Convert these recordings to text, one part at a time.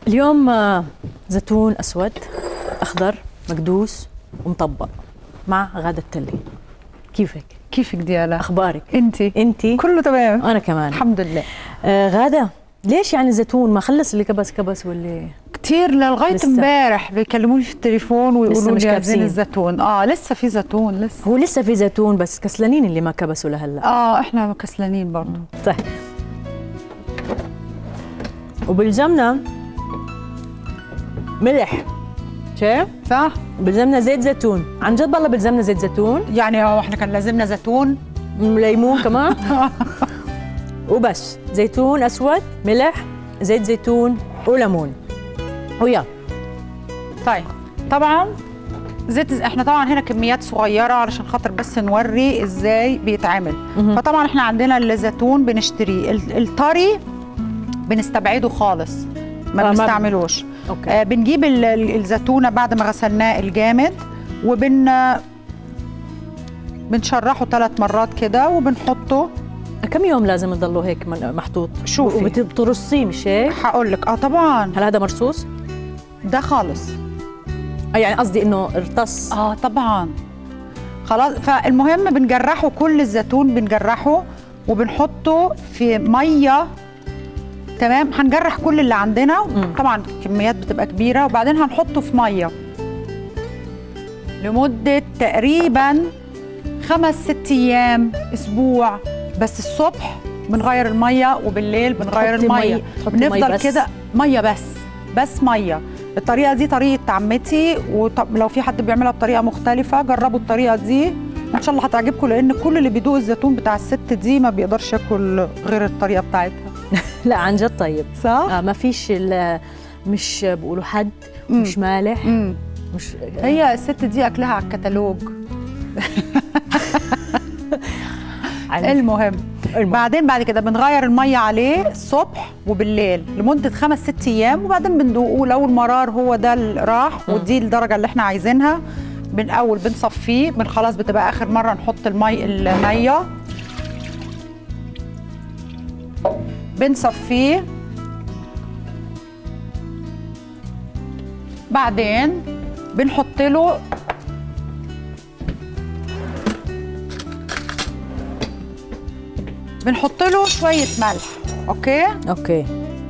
اليوم آه، زيتون اسود اخضر مكدوس ومطبق مع غادة التلي كيفك كيفك ديالا اخبارك انت انت كله تمام انا كمان الحمد لله آه غادة ليش يعني الزيتون ما خلص اللي كبس كبس واللي كتير لغايه لسه. امبارح بيكلموني في التليفون لسه ويقولوا مش لي كابسين. عايزين الزيتون اه لسه في زيتون لسه هو لسه في زيتون بس كسلانين اللي ما كبسوا لهلا اه احنا كسلانين برضه طيب وبلزمنا ملح شايف صح بلزمنا زيت زيتون عن جد والله بلزمنا زيت زيتون يعني اه احنا كان لازمنا زيتون ليمون كمان وبس زيتون اسود ملح زيت زيتون وليمون ويلا طيب طبعا زيت احنا طبعا هنا كميات صغيره علشان خاطر بس نوري ازاي بيتعمل مهم. فطبعا احنا عندنا الزيتون بنشتريه ال- الطري بنستبعده خالص آه، ما ما- بنستعملوش اوكي آه بنجيب ال- ال- الزيتونه بعد ما غسلناه الجامد وبن بنشرحه ثلاث مرات كده وبنحطه كم يوم لازم يضلوا هيك من- محطوط شوفي. وبترصيه مش هيك هقول لك اه طبعا هل هذا مرصوص ده خالص آه، يعني قصدي انه ارتص اه طبعا خلاص فالمهم بنجرحه كل الزيتون بنجرحه وبنحطه في ميه تمام هنجرح كل اللي عندنا مم. طبعا كميات بتبقى كبيره وبعدين هنحطه في ميه لمده تقريبا خمس ست ايام اسبوع بس الصبح بنغير الميه وبالليل بنغير تحطي الميه مي- تحطي مي بنفضل بس؟ كده ميه بس بس ميه الطريقه دي طريقه عمتي ولو في حد بيعملها بطريقه مختلفه جربوا الطريقه دي ان شاء الله هتعجبكم لان كل اللي بيدوق الزيتون بتاع الست دي ما بيقدرش ياكل غير الطريقه بتاعتها لا عن جد طيب صح آه ما فيش ال- مش بيقولوا حد مم. مش مالح امم مش هي الست دي اكلها على الكتالوج على المهم الم- بعدين بعد كده بنغير الميه عليه الصبح وبالليل لمده خمس ست ايام وبعدين بندوقه لو المرار هو ده اللي راح ودي الدرجه اللي احنا عايزينها من اول بنصفيه من خلاص بتبقى اخر مره نحط المي الميه بنصفيه بعدين بنحط له بنحط له شويه ملح اوكي اوكي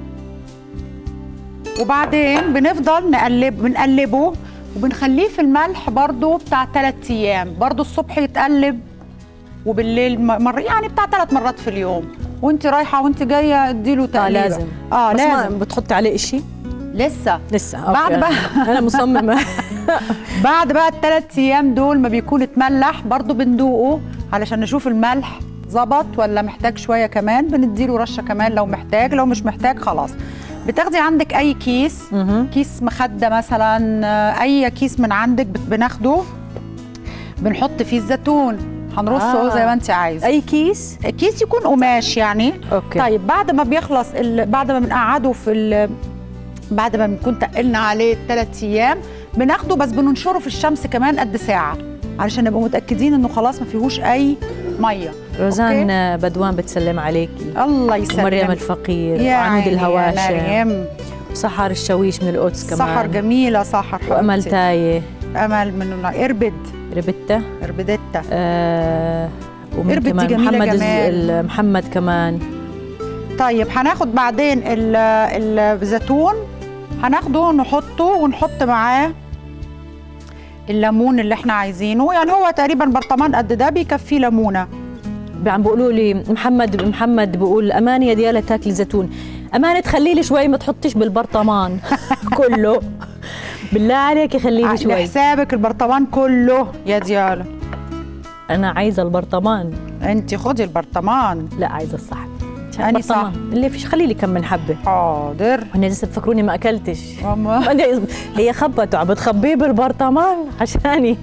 وبعدين بنفضل نقلب بنقلبه وبنخليه في الملح برضو بتاع ثلاث ايام برضو الصبح يتقلب وبالليل م- مر يعني بتاع ثلاث مرات في اليوم وانت رايحه وانت جايه اديله اه تقليبه لازم اه بس ما لازم بتحطي عليه إشي لسه لسه أوكي. بعد بقى. انا مصممه بعد بقى الثلاث ايام دول ما بيكون اتملح برضو بندوقه علشان نشوف الملح ظبط ولا محتاج شويه كمان بنديله رشه كمان لو محتاج لو مش محتاج خلاص بتاخدي عندك اي كيس مهم. كيس مخده مثلا آه، اي كيس من عندك بت- بناخده بنحط فيه الزيتون هنرصه آه. زي ما انت عايزه اي كيس كيس يكون قماش يعني اوكي طيب بعد ما بيخلص ال... بعد ما بنقعده في ال... بعد ما بنكون تقلنا عليه ثلاث ايام بناخده بس بننشره في الشمس كمان قد ساعه علشان نبقى متاكدين انه خلاص ما فيهوش اي ميه روزان آه، بدوان بتسلم عليكي الله يسلمك ومريم الفقير يا وعمود عيني يا الهواشم مريم وسحر الشويش من القدس كمان سحر جميله سحر وامل حبيبتي. تايه امل من الله اربد ربتة اربدتا آه ومن إربد دي كمان جميلة محمد الز- جمال. ال- محمد كمان طيب هناخد بعدين ال- الزيتون هناخده نحطه ونحط معاه الليمون اللي احنا عايزينه يعني هو تقريبا برطمان قد ده بيكفيه ليمونه عم بيقولوا لي محمد محمد بيقول امانه يا ديالا تاكلي زيتون امانه تخلي لي شوي ما تحطيش بالبرطمان كله بالله عليك خلي لي شوي لحسابك البرطمان كله يا ديالا انا عايزه البرطمان انت خدي البرطمان لا عايزه الصحن أني صح؟ البرطمان اللي فيش خلي لي كم من حبه حاضر هن لسه بفكروني ما اكلتش ماما بعدين هي خبت وعم بتخبيه بالبرطمان عشاني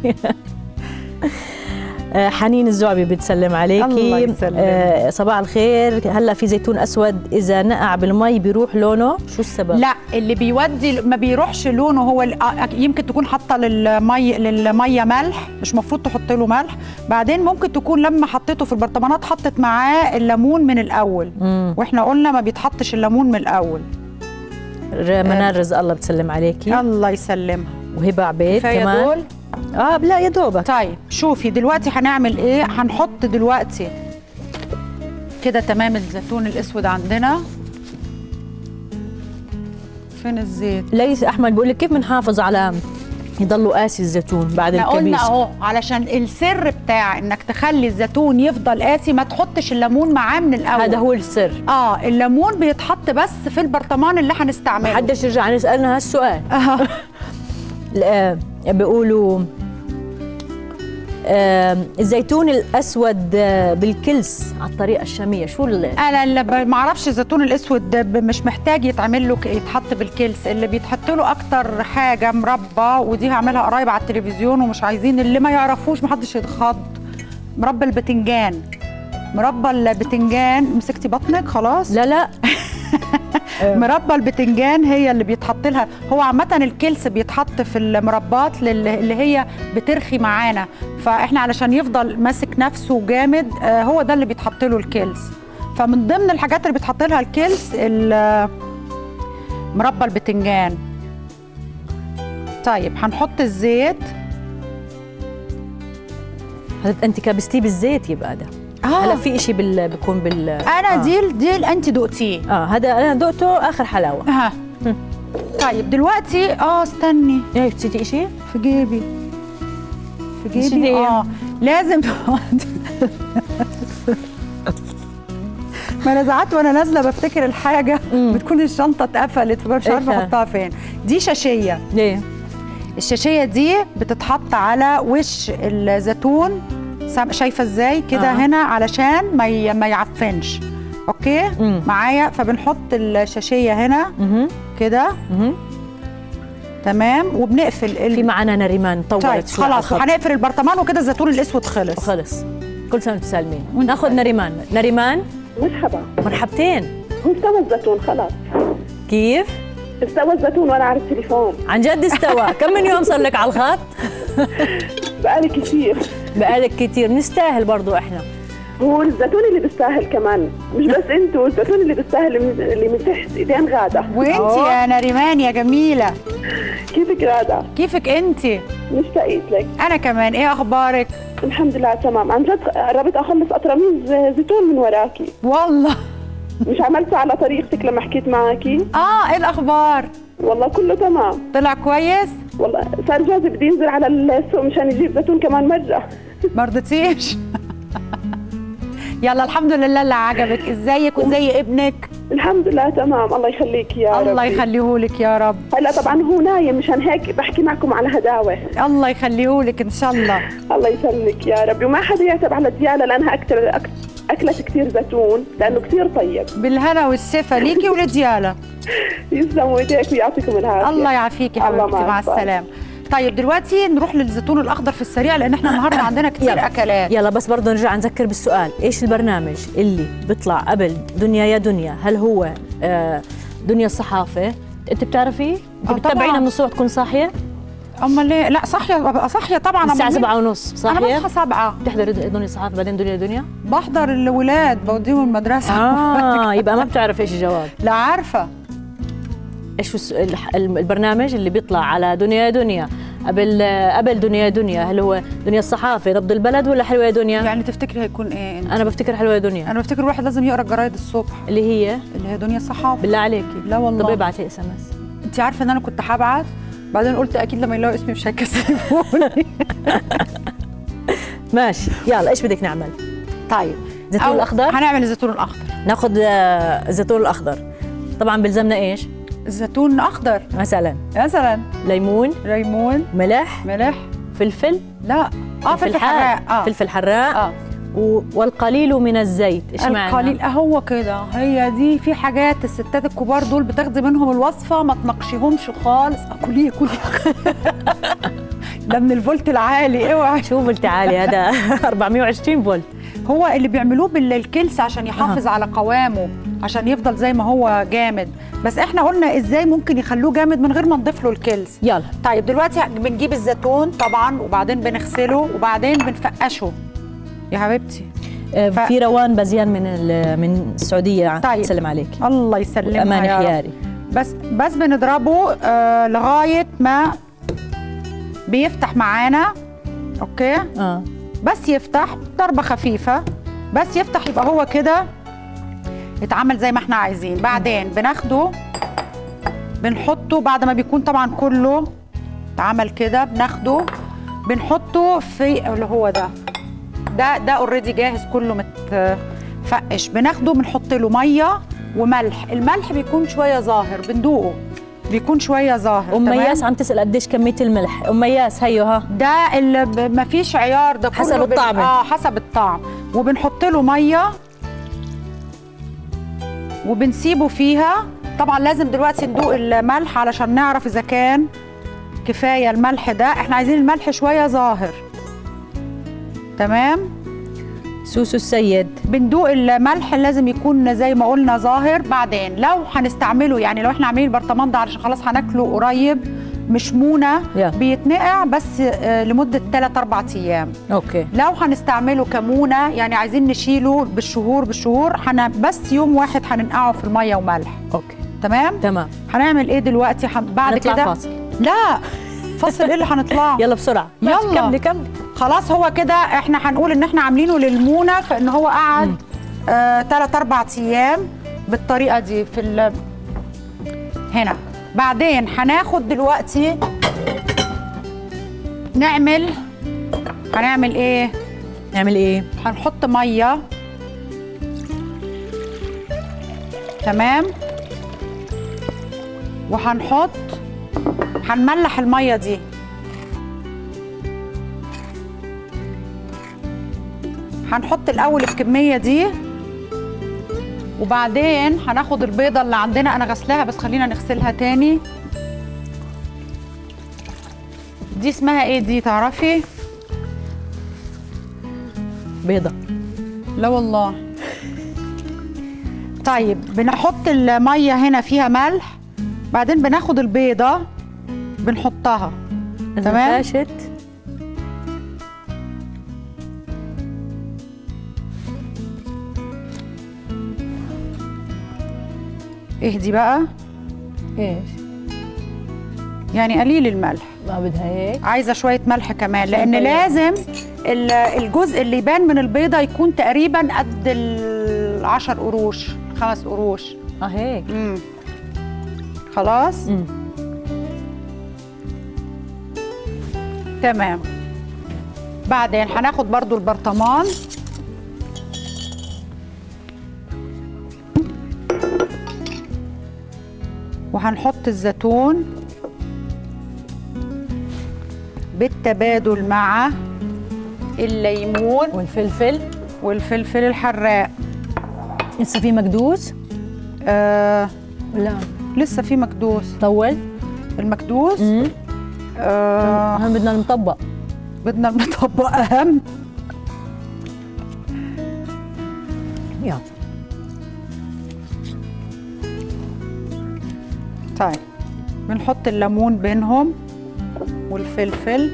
آه، حنين الزعبي بتسلم عليكي الله يسلمك. آه، صباح الخير هلا في زيتون اسود اذا نقع بالمي بيروح لونه شو السبب لا اللي بيودي ما بيروحش لونه هو ال- آه، يمكن تكون حاطه للمي للميه ملح مش مفروض تحط له ملح بعدين ممكن تكون لما حطيته في البرطمانات حطت معاه الليمون من الاول مم. واحنا قلنا ما بيتحطش الليمون من الاول ر- منال رزق الله بتسلم عليكي الله يسلمها وهبه عبيد كفايه كمان دول اه لا يا دوبك طيب شوفي دلوقتي هنعمل ايه هنحط دلوقتي كده تمام الزيتون الاسود عندنا فين الزيت ليس احمد بيقول لك كيف بنحافظ على يضلوا قاسي الزيتون بعد احنا قلنا الكبيس اهو علشان السر بتاع انك تخلي الزيتون يفضل قاسي ما تحطش الليمون معاه من الاول هذا هو السر اه الليمون بيتحط بس في البرطمان اللي هنستعمله ما حدش يرجع يسالنا هالسؤال آه. لا، بيقولوا آه، الزيتون الاسود آه، بالكلس على الطريقه الشاميه شو ال- انا اللي ب- ما اعرفش الزيتون الاسود ده ب- مش محتاج يتعمل له ك- يتحط بالكلس اللي بيتحط له اكتر حاجه مربى ودي هعملها قريب على التلفزيون ومش عايزين اللي ما يعرفوش ما حدش يتخض مربى البتنجان مربى البتنجان مسكتي بطنك خلاص لا لا مربى البتنجان هي اللي بيتحط لها هو عامة الكلس بيتحط في المربات لل- اللي هي بترخي معانا فاحنا علشان يفضل ماسك نفسه جامد آه، هو ده اللي بيتحط له الكلس فمن ضمن الحاجات اللي بيتحط لها الكلس ال- مربى البتنجان طيب هنحط الزيت هذا انت كبستيه بالزيت يبقى ده هلا في اشي بال... بيكون بال انا آه. دي دي اللي انت دقتيه اه هذا انا دقته اخر حلاوه ها هم. طيب دلوقتي اه استني ايه نسيتي اشي في جيبي في نسيتي جيبي إيه؟ اه لازم ما انا ساعات وانا نازله بفتكر الحاجه مم. بتكون الشنطه اتقفلت فمش عارفه إيه؟ احطها فين دي شاشيه ليه الشاشيه دي بتتحط على وش الزيتون سام- شايفه ازاي كده آه. هنا علشان ما ي- ما يعفنش اوكي مم. معايا فبنحط الشاشيه هنا اها كده اها تمام وبنقفل ال... في معنا نريمان طولت طيب شوي على خلاص الخط. وهنقفل البرطمان وكده الزيتون الاسود خلص خلص كل سنه وانتم سالمين وانت ناخذ طيب. نريمان نريمان مرحبا مرحبتين هو استوى الزيتون خلاص كيف استوى الزيتون وانا على التليفون عن جد استوى كم من يوم صار لك على الخط بقالي كثير بقالك كتير نستاهل برضو احنا هو الزيتون اللي بيستاهل كمان مش بس انتوا الزيتون اللي بيستاهل من- اللي من تحت ايدين غاده وانت أهو. يا نريمان يا جميله كيفك غاده كيفك انت مشتاقت لك انا كمان ايه اخبارك الحمد لله تمام عن جد قربت اخلص اطرمين ز- زيتون من وراكي والله مش عملته على طريقتك لما حكيت معك اه ايه الاخبار والله كله تمام طلع كويس والله صار جوزي بده ينزل على السوق مشان يجيب زيتون كمان مره ما رضيتيش يلا الحمد لله اللي عجبك ازيك وزي ابنك الحمد لله تمام الله يخليك يا رب الله يخليهولك يا رب هلا طبعا هو نايم مشان هيك بحكي معكم على هداوه الله يخليهولك ان شاء الله الله يسلمك يا ربي وما حدا يعتب على ديالا لانها اكثر أك... اكلت كثير زيتون لانه كثير طيب بالهنا والشفا ليكي ولديالا يسلموا ايديك ويعطيكم العافيه الله يعافيكي يا الله حبيبتي مع مع السلامة. السلامه طيب دلوقتي نروح للزيتون الاخضر في السريع لان احنا النهارده عندنا كتير يلا. اكلات يلا بس برضه نرجع نذكر بالسؤال ايش البرنامج اللي بيطلع قبل دنيا يا دنيا هل هو آه دنيا الصحافه انت بتعرفي انت آه، بتتابعينا طبعاً. من الصبح تكون صاحيه امال ليه لا صاحيه ببقى صاحيه طبعا الساعه أمال سبعة ونص انا صاحيه بصحى سبعة بتحضر دنيا الصحافه بعدين دنيا دنيا بحضر الولاد بوديهم المدرسه اه يبقى ما بتعرف ايش الجواب لا عارفه ايش هو الس- الح- الم- البرنامج اللي بيطلع على دنيا يا دنيا قبل قبل دنيا يا دنيا هل هو دنيا الصحافه نبض البلد ولا حلوه يا دنيا يعني تفتكري هيكون ايه انت؟ انا بفتكر حلوه يا دنيا انا بفتكر الواحد لازم يقرا الجرايد الصبح اللي هي اللي هي دنيا الصحافه بالله عليكي لا والله. طب ابعت اس ام اس انت عارفه ان انا كنت هبعت بعدين قلت اكيد لما يلاقوا اسمي مش هيكسبوني ماشي يلا ايش بدك نعمل طيب زيتون أو الاخضر هنعمل الزيتون الاخضر ناخذ آه، الزيتون الاخضر طبعا بلزمنا ايش الزيتون اخضر مثلا مثلا ليمون ليمون ملح ملح فلفل لا اه فلفل حراق اه فلفل حراق اه و- والقليل من الزيت ايش معنى القليل اهو كده هي دي في حاجات الستات الكبار دول بتاخدي منهم الوصفه ما تناقشيهمش خالص آه، كليه كليه ده من الفولت العالي اوعى شو فولت عالي هذا 420 فولت هو اللي بيعملوه بالكلس عشان يحافظ على قوامه عشان يفضل زي ما هو جامد بس احنا قلنا ازاي ممكن يخلوه جامد من غير ما نضيف له الكلس يلا طيب دلوقتي بنجيب الزيتون طبعا وبعدين بنغسله وبعدين بنفقشه يا حبيبتي آه، ف- في روان بزيان من ال- من السعوديه طيب. سلم عليك الله يسلمها امان يا رب. حياري بس بس بنضربه آه لغايه ما بيفتح معانا اوكي اه بس يفتح ضربه خفيفه بس يفتح يبقى هو كده اتعمل زي ما احنا عايزين بعدين بناخده بنحطه بعد ما بيكون طبعا كله اتعمل كده بناخده بنحطه في اللي هو ده ده ده اوريدي جاهز كله متفقش بناخده بنحط له ميه وملح الملح بيكون شويه ظاهر بندوقه بيكون شويه ظاهر ام تمام؟ مياس عم تسال قديش كميه الملح ام مياس هيو ها ده اللي ب- مفيش عيار ده كله حسب بن- الطعم. اه حسب الطعم وبنحط له ميه وبنسيبه فيها طبعا لازم دلوقتي ندوق الملح علشان نعرف اذا كان كفايه الملح ده احنا عايزين الملح شويه ظاهر تمام سوسو السيد بندوق الملح لازم يكون زي ما قلنا ظاهر بعدين لو هنستعمله يعني لو احنا عاملين البرطمان ده علشان خلاص هناكله قريب مش مونه يا. بيتنقع بس آه، لمده 3 4 ايام اوكي لو هنستعمله كمونه يعني عايزين نشيله بالشهور بالشهور حن بس يوم واحد هننقعه في الميه وملح اوكي تمام تمام هنعمل ايه دلوقتي حن... بعد هنطلع كده فاصل. لا فصل ايه اللي هنطلعه يلا بسرعه يلا. ماشي، كملي كملي خلاص هو كده احنا هنقول ان احنا عاملينه للمونه فان هو قعد آه 3 4 ايام بالطريقه دي في ال... هنا بعدين هناخد دلوقتي نعمل هنعمل ايه نعمل ايه هنحط ميه تمام وهنحط هنملح الميه دي هنحط الاول الكميه دي وبعدين هناخد البيضه اللي عندنا انا غسلاها بس خلينا نغسلها تاني دي اسمها ايه دي تعرفي بيضه لا والله طيب بنحط الميه هنا فيها ملح بعدين بناخد البيضه بنحطها اذا تمام. فاشت اهدي بقى ايش يعني قليل الملح ما بدها هيك عايزه شويه ملح كمان لان نطير. لازم ال- الجزء اللي يبان من البيضه يكون تقريبا قد العشر قروش خمس قروش اه هيك امم خلاص مم. تمام بعدين هناخد برضو البرطمان وهنحط الزيتون بالتبادل مع الليمون والفلفل والفلفل الحراق لسه في مكدوس آه لا لسه في مكدوس طول المكدوس امم آه هون بدنا المطبق بدنا المطبق اهم يلا طيب بنحط الليمون بينهم والفلفل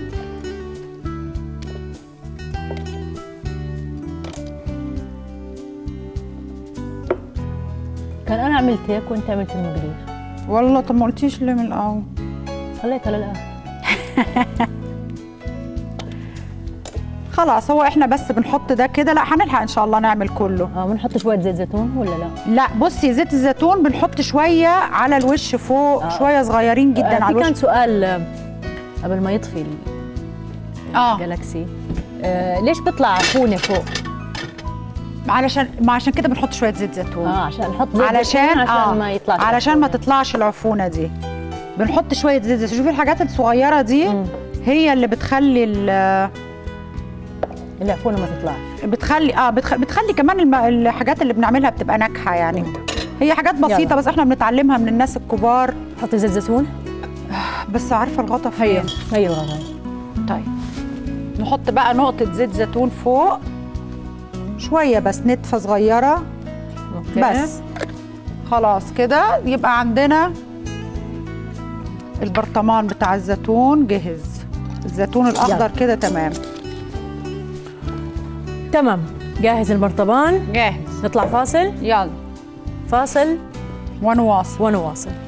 كان انا عملت هيك وانت عملت المقدور والله طب ما قلتيش ليه من الاول خليتها للاخر خلاص هو احنا بس بنحط ده كده لا هنلحق ان شاء الله نعمل كله اه بنحط شويه زيت زيتون ولا لا لا بصي زيت الزيتون بنحط شويه على الوش فوق آه. شويه صغيرين جدا آه على في كان الوش سؤال آه، قبل ما يطفي اه الجالكسي آه ليش بيطلع عفونه فوق علشان ما عشان كده بنحط شويه زيت زيتون اه عشان نحط زيت علشان زيتون عشان آه ما يطلعش علشان ما عفونة. تطلعش العفونه دي بنحط شويه زيت زيتون شوفي الحاجات الصغيره دي مم. هي اللي بتخلي ال- العفونه ما تطلعش بتخلي اه بتخ... بتخلي كمان الم... الحاجات اللي بنعملها بتبقى ناجحه يعني هي حاجات بسيطه يلا. بس احنا بنتعلمها من الناس الكبار حط زيت زيتون بس عارفه الغطا هي فين هي الغرض طيب نحط بقى نقطه زيت زيتون فوق شويه بس نتفه صغيره اوكي بس خلاص كده يبقى عندنا البرطمان بتاع الزيتون جهز الزيتون الاخضر كده تمام تمام جاهز البرطمان جاهز نطلع فاصل يلا فاصل ونواصل ونواصل